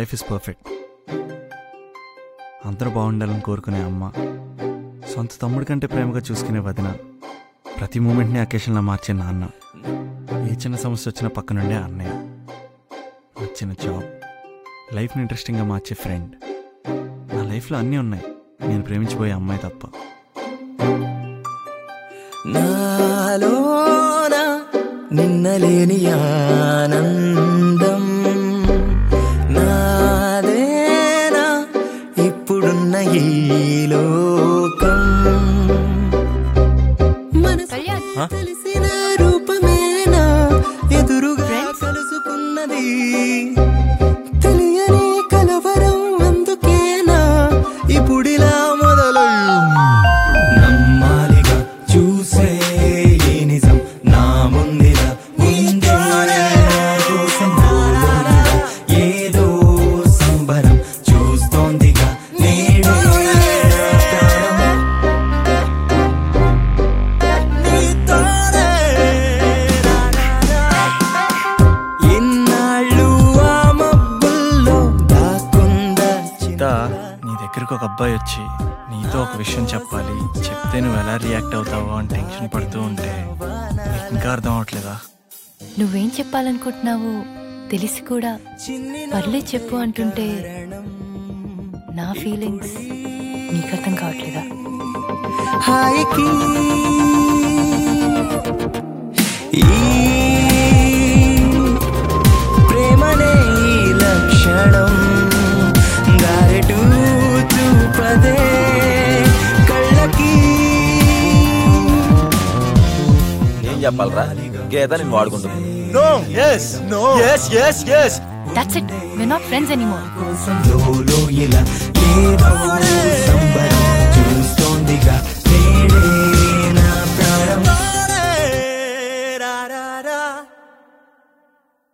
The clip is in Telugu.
లైఫ్ ఇస్ పర్ఫెక్ట్ అందరూ బాగుండాలని కోరుకునే అమ్మ సొంత తమ్ముడి కంటే ప్రేమగా చూసుకునే వదిన ప్రతి మూమెంట్ని అకేషన్లా మార్చే నాన్న ఏ చిన్న సమస్య వచ్చినా పక్కనుండే అన్నయ్య నచ్చిన జాబ్ లైఫ్ని ఇంట్రెస్టింగ్గా మార్చే ఫ్రెండ్ నా లైఫ్లో అన్నీ ఉన్నాయి నేను ప్రేమించిపోయే అమ్మాయి తప్ప నాలోన నిన్నలేని ఆనందం నాదేనా ఇప్పుడున్న ఈ లోకం మనసు కళ్యాణ్ తెలిసిన రూపమేనా ఎదురుగా కలుసుకున్నది తెలియని కలవరం అందుకేనా ఇప్పుడిలా మొదలయ్యింది నమ్మాలిగా చూసే ఈ నిజం నా ముందిలా ఉందే నా కోసం నాలోనిలా ఏదో సంబరం చూస్తోందిగా నేడే నా ప్రాణం. నీతోనే ఇన్నాళ్ళు ఆ మబ్బుల్లో దాక్కుందా సీత నీ దగ్గరకు ఒక అబ్బాయి వచ్చి నీతో ఒక విషయం చెప్పాలి చెప్తే నువ్వు ఎలా రియాక్ట్ అవుతావో అని టెన్షన్ పడుతూ ఉంటే నీకు ఇంకా అర్థం అవట్లేదా నువ్వేం చెప్పాలనుకుంటున్నావో తెలిసి కూడా పర్లే చెప్పు అంటుంటే నా ఫీలింగ్స్ నీకు అర్థం కావట్లేదా హాయికి ఈ ప్రేమనే ఈ లక్షణం గారెటు చూపదే కళ్ళకి ఏం చెప్పాలరా గీత నేను వాడుకుంటుంది that's it we not friends anymore లోలో ఇలా ఏదో